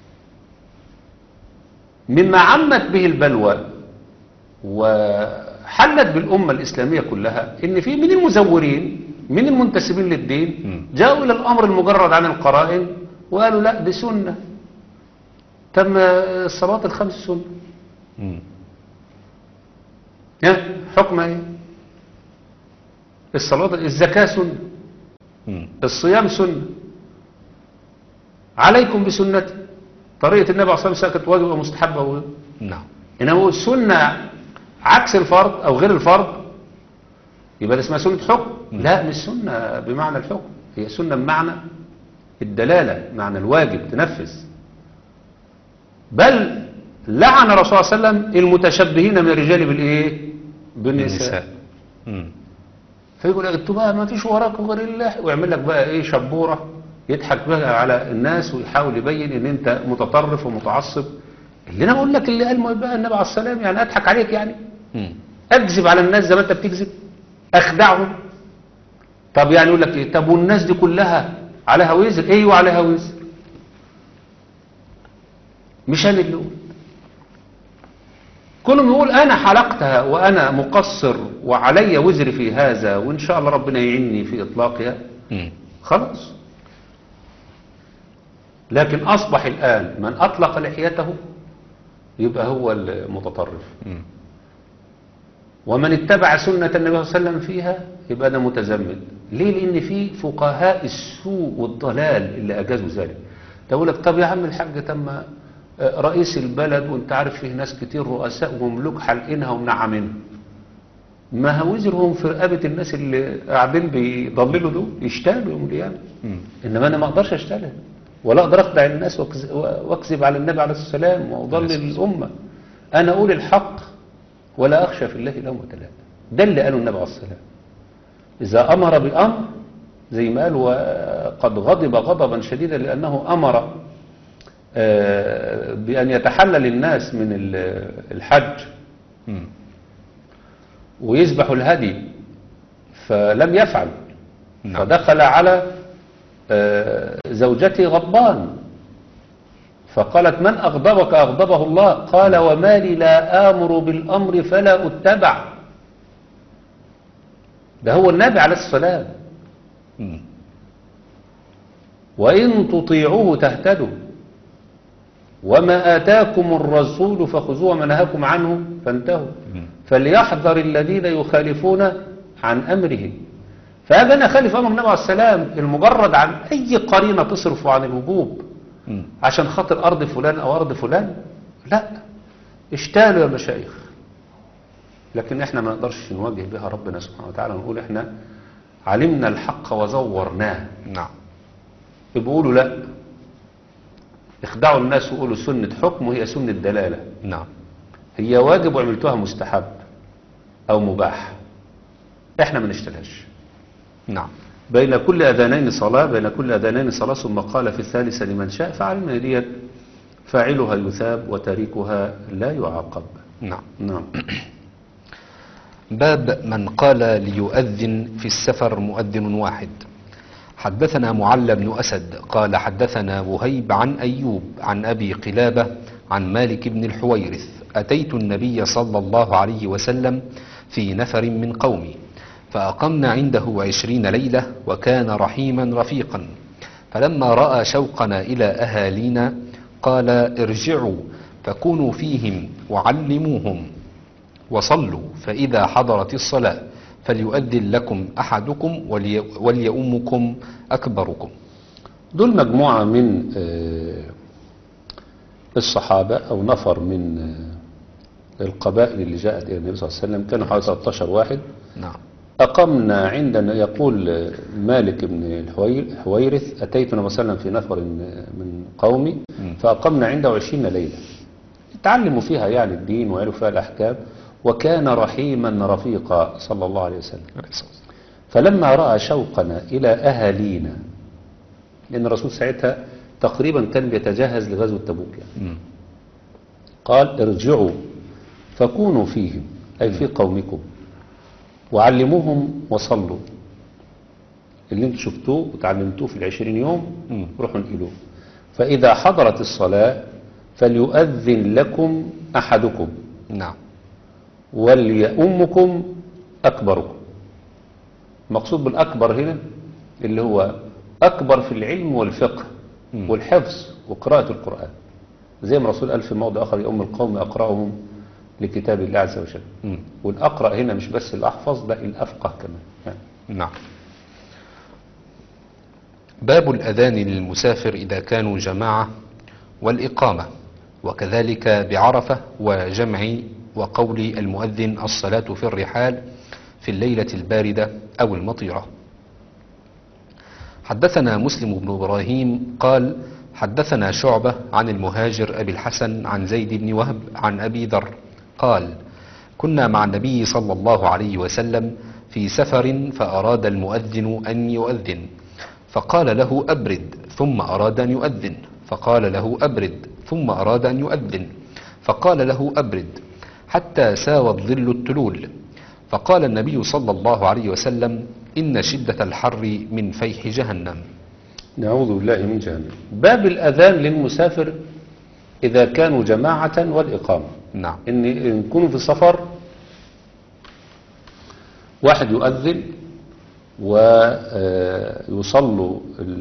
مما عمت به البلوى وحلت بالأمة الإسلامية كلها إن في من المزورين من المنتسبين للدين مم. جاءوا إلى الأمر المجرد عن القرائن وقالوا لا دي سنة تم الصلاة الخمس سنة مم. ها حكم ايه الصلاة الزكاة سنة مم. الصيام سنة عليكم بسنتي طريقة النبي عليه الصلاة والسلام كانت واجبة ومستحبة و- نعم إنما هو السنة عكس الفرض أو غير الفرض يبقى ده اسمها سنة حكم لا مش سنة بمعنى الحكم هي سنة بمعنى الدلالة معنى الواجب تنفذ بل لعن الرسول صلى الله عليه وسلم المتشبهين من الرجال بالإيه بالنساء النساء مم. فيقول لك انتوا بقى ما فيش وراكم غير الله ويعمل لك بقى ايه شبوره يضحك بقى على الناس ويحاول يبين ان انت متطرف ومتعصب اللي انا بقول لك اللي قال ما بقى النبي عليه السلام يعني اضحك عليك يعني مم. اكذب على الناس زي ما انت بتكذب اخدعهم طب يعني يقول لك ايه طب والناس دي كلها عليها وزر ايوه عليها وزر مش انا اللي اقول كلهم يقول انا حلقتها وانا مقصر وعلي وزر في هذا وان شاء الله ربنا يعيني في اطلاقها مم. خلاص لكن اصبح الان من اطلق لحيته يبقى هو المتطرف مم. ومن اتبع سنة النبي صلى الله عليه وسلم فيها يبقى ده متزمت ليه لان في فقهاء السوء والضلال اللي اجازوا ذلك تقول لك طب يا عم الحاج تم آه، رئيس البلد وانت عارف فيه ناس كتير رؤساء ومملوك حلقينها ومنعمينها ما هوزرهم في رقبة الناس اللي قاعدين بيضللوا دول يشتغلوا يوم القيامة مم. انما انا ما اقدرش اشتغل ولا اقدر اخدع الناس وأكذ- واكذب على النبي عليه الصلاه والسلام واضلل الامه انا اقول الحق ولا اخشى في الله لومه لائم ده اللي قاله النبي عليه الصلاه والسلام اذا امر بامر زي ما قال وقد غضب غضبا شديدا لانه امر آه، بان يتحلل الناس من ال- الحج مم. ويذبح الهدي فلم يفعل نعم. فدخل على آه، زوجته غضبان فقالت من أغضبك أغضبه الله قال وما لي لا آمر بالأمر فلا أتبع ده هو النبي عليه السلام مم. وإن تطيعوه تهتدوا وما آتاكم الرسول فخذوه وما نهاكم عنه فانتهوا مم. فليحذر الذين يخالفون عن أمره فأجي أنا أخالف أمر النبي عليه السلام المجرد عن أي قرينة تصرف عن الوجوب مم. عشان خاطر أرض فلان أو أرض فلان لا اشتالوا يا مشايخ لكن احنا ما نقدرش نواجه بها ربنا سبحانه وتعالى ونقول احنا علمنا الحق وزورناه نعم بيقولوا لا اخدعوا الناس وقولوا سنة حكم وهي سنة دلالة نعم هي واجب وعملتوها مستحب او مباح احنا ما نشتغلش نعم بين كل اذانين صلاة بين كل اذانين صلاة ثم قال في الثالثة لمن شاء فعلمنا ديت فاعلها يثاب وتاركها لا يعاقب نعم نعم باب من قال ليؤذن في السفر مؤذن واحد حدثنا معل بن أسد قال حدثنا وهيب عن أيوب عن أبي قلابة عن مالك بن الحويرث أتيت النبي صلى الله عليه وسلم في نفر من قومي فأقمنا عنده عشرين ليلة وكان رحيما رفيقا فلما رأى شوقنا إلى أهالينا قال ارجعوا فكونوا فيهم وعلموهم وصلوا فإذا حضرت الصلاة فليؤذن لكم أحدكم ولي وليؤمكم أكبركم دول مجموعة من آه، الصحابة أو نفر من آه، القبائل اللي جاءت إلى النبي صلى الله عليه وسلم كانوا حوالي 13 واحد نعم أقمنا عندنا يقول آه، مالك بن الحوير- الحويرث أتيت النبي صلى الله عليه وسلم في نفر آه، من قومي مم. فأقمنا عنده عشرين ليلة تعلموا فيها يعني الدين وعرفوا فيها الأحكام وكان رحيما رفيقا صلى الله عليه وسلم فلما رأى شوقنا إلى أهالينا لأن الرسول ساعتها تقريبا كان بيتجهز لغزوة تبوك يعني. مم. قال ارجعوا فكونوا فيهم أي في قومكم وعلموهم وصلوا اللي انتم شفتوه وتعلمتوه في العشرين يوم مم. روحوا انقلوه فإذا حضرت الصلاة فليؤذن لكم أحدكم نعم وليؤمكم أكبركم المقصود بالأكبر هنا اللي هو أكبر في العلم والفقه مم. والحفظ وقراءة القرآن زي ما الرسول قال في موضع آخر يوم القوم أقرأهم لكتاب الله عز وجل مم. والأقرأ هنا مش بس الأحفظ ده الأفقه كمان يعني نعم باب الأذان للمسافر إذا كانوا جماعة والإقامة وكذلك بعرفة وجمع وقول المؤذن الصلاة في الرحال في الليلة الباردة أو المطيرة حدثنا مسلم بن إبراهيم قال حدثنا شعبة عن المهاجر أبي الحسن عن زيد بن وهب عن أبي ذر قال كنا مع النبي صلى الله عليه وسلم في سفر فأراد المؤذن أن يؤذن فقال له أبرد ثم أراد أن يؤذن فقال له أبرد ثم أراد أن يؤذن فقال له أبرد حتى ساوى الظل التلول فقال النبي صلى الله عليه وسلم إن شدة الحر من فيح جهنم نعوذ بالله من جهنم باب الأذان للمسافر إذا كانوا جماعة والإقامة نعم إن إن يكونوا في سفر واحد يؤذن ويصلوا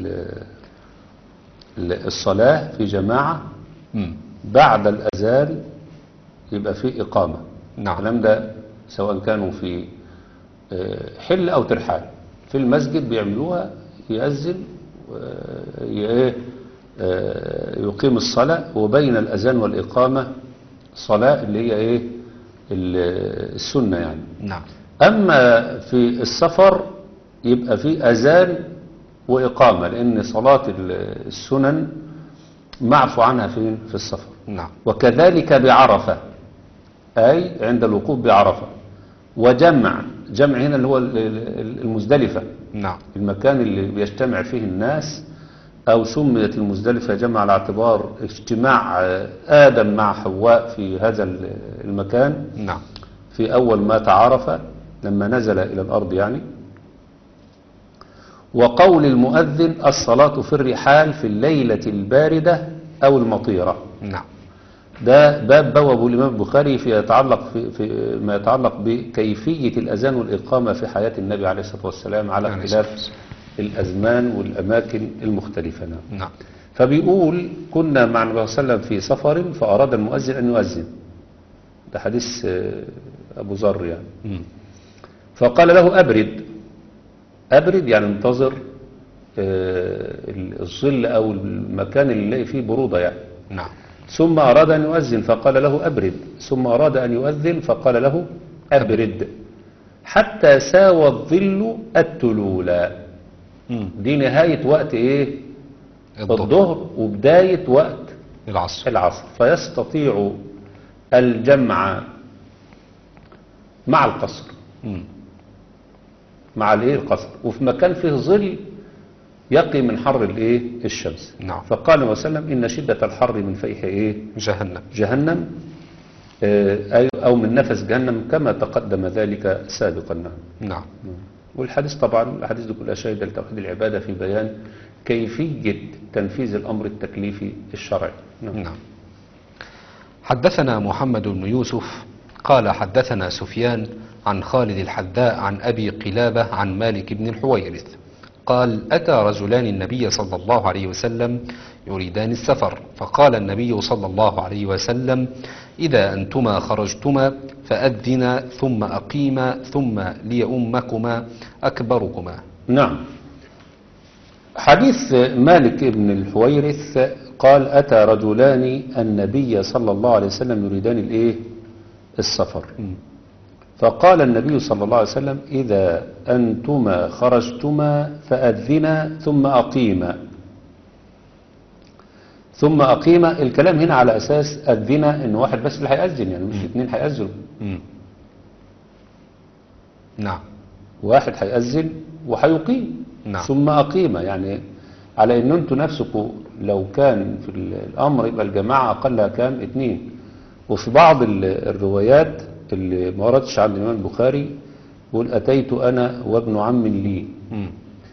الصلاة في جماعة مم. بعد الأذان يبقى في إقامة نعم. الكلام ده سواء كانوا في آه، حل أو ترحال في المسجد بيعملوها يأذن و- ي- إيه، آه، يقيم الصلاة وبين الأذان والإقامة صلاة اللي هي إيه ال- السنة يعني نعم أما في السفر يبقى في أذان وإقامة لأن صلاة ال- السنن معفو عنها فين في السفر نعم وكذلك بعرفة أي عند الوقوف بعرفة وجمع جمع هنا اللي هو ال- ال- المزدلفة نعم المكان اللي بيجتمع فيه الناس أو سميت المزدلفة جمع على اعتبار اجتماع آه، آدم مع حواء في هذا ال- المكان نعم في أول ما تعارف لما نزل إلى الأرض يعني وقول المؤذن الصلاة في الرحال في الليلة الباردة أو المطيرة نعم ده باب بوابه الإمام البخاري في يتعلق في, في ما يتعلق بكيفية الأذان والإقامة في حياة النبي عليه الصلاة والسلام على عليه اختلاف الصلاة الأزمان والأماكن المختلفة نعم. نعم فبيقول كنا مع النبي صلى الله عليه وسلم في سفر فأراد المؤذن أن يؤذن ده حديث آه، أبو ذر يعني مم. فقال له أبرد أبرد يعني انتظر آه، الظل أو المكان اللي يلاقي فيه برودة يعني نعم ثم أراد أن يؤذن فقال له أبرد ثم أراد أن يؤذن فقال له أبرد حتى ساوى الظل التلولا مم. دي نهاية وقت إيه الظهر الظهر وبداية وقت العصر العصر فيستطيع الجمع مع القصر مم. مع الايه القصر وفي مكان فيه ظل يقي من حر الايه الشمس نعم. فقال النبي صلى الله عليه وسلم ان شده الحر من فيح ايه جهنم جهنم آه، أي- او من نفس جهنم كما تقدم ذلك سابقا نعم. نعم والحديث طبعا الاحاديث دي كلها شاهده لتوحيد العباده في بيان كيفيه تنفيذ الامر التكليفي الشرعي نعم. نعم حدثنا محمد بن يوسف قال حدثنا سفيان عن خالد الحذاء عن أبي قلابة عن مالك بن الحويرث قال أتى رجلان النبي صلى الله عليه وسلم يريدان السفر فقال النبي صلى الله عليه وسلم إذا أنتما خرجتما فأذنا ثم أقيما ثم ليؤمكما أكبركما نعم حديث مالك بن الحويرث قال أتى رجلان النبي صلى الله عليه وسلم يريدان الإيه السفر فقال النبي صلى الله عليه وسلم إذا أنتما خرجتما فأذنا ثم أقيما ثم أقيما الكلام هنا على أساس أذنا إن واحد بس اللي هيأذن يعني مش اثنين هيأذنوا مم. نعم واحد هيأذن وهيقيم نعم. ثم أقيم يعني على ان انتوا نفسكم لو كان في ال- الامر يبقى الجماعة اقلها كام اتنين وفي بعض ال- الروايات اللي ما وردش عند الامام البخاري يقول اتيت انا وابن عم لي مم.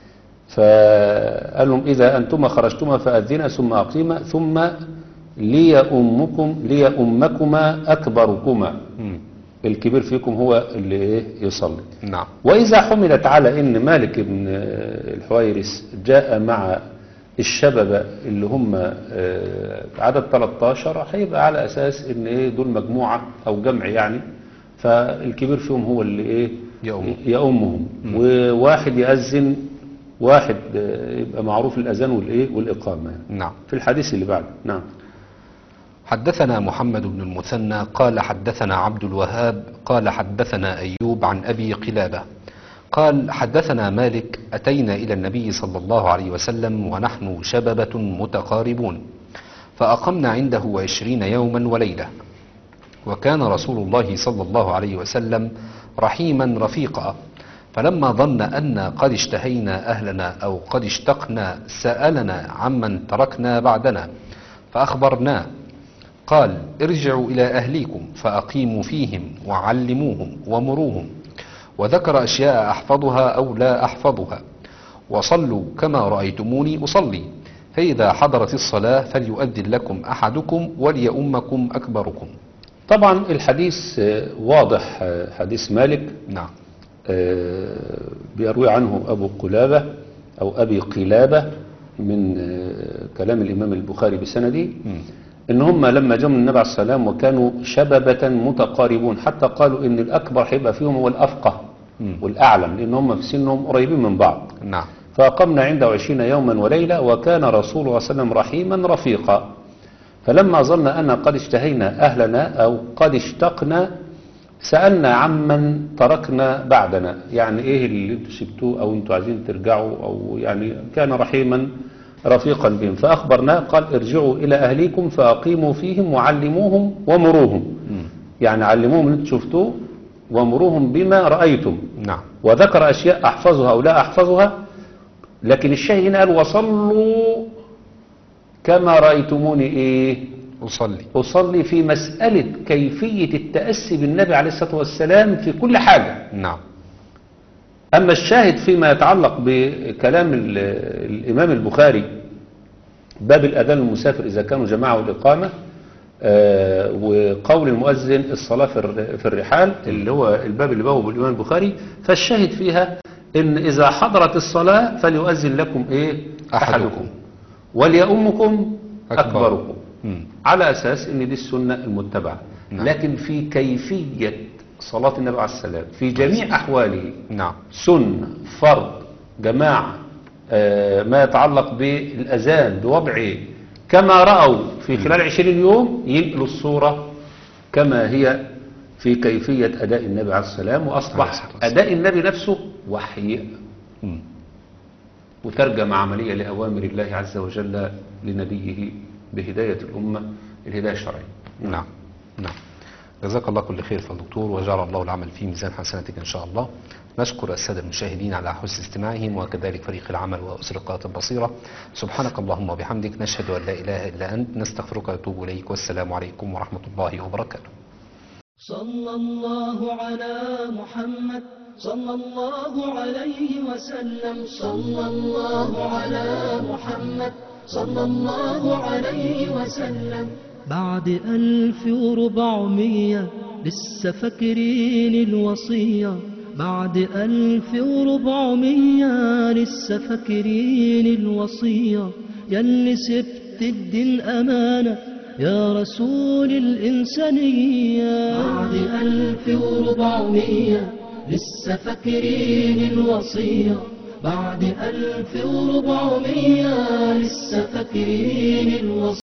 فقال لهم اذا انتما خرجتما فاذنا ثم اقيما ثم لي امكم لي امكما اكبركما مم. الكبير فيكم هو اللي إيه يصلي نعم وإذا حملت على إن مالك بن آه، الحويرس جاء مع الشباب اللي هم آه، عدد 13 هيبقى على أساس إن إيه دول مجموعة أو جمع يعني فالكبير فيهم هو اللي إيه يؤم. يأمهم وواحد يأذن واحد آه، يبقى معروف الأذان والإيه والإقامة يعني. نعم في الحديث اللي بعده نعم حدثنا محمد بن المثنى قال حدثنا عبد الوهاب قال حدثنا أيوب عن أبي قلابة قال حدثنا مالك أتينا إلى النبي صلى الله عليه وسلم ونحن شببة متقاربون فأقمنا عنده عشرين يوما وليلة وكان رسول الله صلى الله عليه وسلم رحيما رفيقا فلما ظن أن قد اشتهينا أهلنا أو قد اشتقنا سألنا عمن تركنا بعدنا فأخبرناه قال ارجعوا إلى أهليكم فأقيموا فيهم وعلموهم ومروهم وذكر أشياء أحفظها أو لا أحفظها وصلوا كما رأيتموني أصلي فإذا حضرت الصلاة فليؤذن لكم أحدكم وليؤمكم أكبركم طبعا الحديث آه، واضح آه، حديث مالك نعم آه، بيروي عنه أبو قلابة أو أبي قلابة من آه، كلام الإمام البخاري بسنده مم. إن هم لما جاءوا من النبي عليه السلام وكانوا شببة متقاربون حتى قالوا إن الأكبر هيبقى فيهم هو الأفقه مم. والأعلم لأن هم في سنهم قريبين من بعض نعم فأقمنا عنده عشرين يوما وليلة وكان رسول الله صلى الله عليه وسلم رحيما رفيقا فلما ظن أن قد اشتهينا أهلنا أو قد اشتقنا سألنا عمن تركنا بعدنا يعني إيه اللي انتوا سبتوه أو انتوا عايزين ترجعوا أو يعني كان رحيما رفيقا بهم فأخبرناه قال ارجعوا إلى أهليكم فأقيموا فيهم وعلموهم ومروهم مم. يعني علموهم اللي انتوا شفتوه ومروهم بما رأيتم نعم وذكر أشياء أحفظها أو لا أحفظها لكن الشيء هنا قال وصلوا كما رأيتموني إيه أصلي أصلي في مسألة كيفية التأسي بالنبي عليه الصلاة والسلام في كل حاجة نعم أما الشاهد فيما يتعلق بكلام ال- الإمام البخاري باب الأذان المسافر إذا كانوا جماعة والإقامة آه، وقول المؤذن الصلاة في الر- في الرحال اللي هو الباب اللي بوابه الإمام البخاري فالشاهد فيها إن إذا حضرت الصلاة فليؤذن لكم إيه أحدكم. وليؤمكم أكبر. أكبركم مم. على أساس إن دي السنة المتبعة نعم. لكن في كيفية صلاة النبي عليه السلام في جميع أحواله نعم سنة فرض جماعة آه، ما يتعلق بالأذان بوضعه كما رأوا في خلال عشرين يوم ينقلوا الصورة كما هي في كيفية أداء النبي عليه السلام عليه وأصبح الصلاة والسلام. أداء النبي نفسه وحي مم. وترجم عملية لأوامر الله عز وجل لنبيه بهداية الأمة الهداية الشرعية نعم نعم جزاك الله كل خير في الدكتور وجعل الله العمل في ميزان حسناتك إن شاء الله نشكر السادة المشاهدين على حسن استماعهم وكذلك فريق العمل وأسرقات البصيرة سبحانك اللهم وبحمدك نشهد أن لا إله إلا أنت نستغفرك ونتوب إليك والسلام عليكم ورحمة الله وبركاته صلى الله على محمد صلى الله عليه وسلم صلى الله على محمد صلى الله عليه وسلم بعد ألف وربعمية لسه فاكرين الوصية بعد ألف وربعمية لسه فاكرين الوصية ياللي سبت الدين أمانة يا رسول الإنسانية بعد ألف وربعمية لسه فاكرين الوصية بعد ألف وربعمية لسه فاكرين الوصية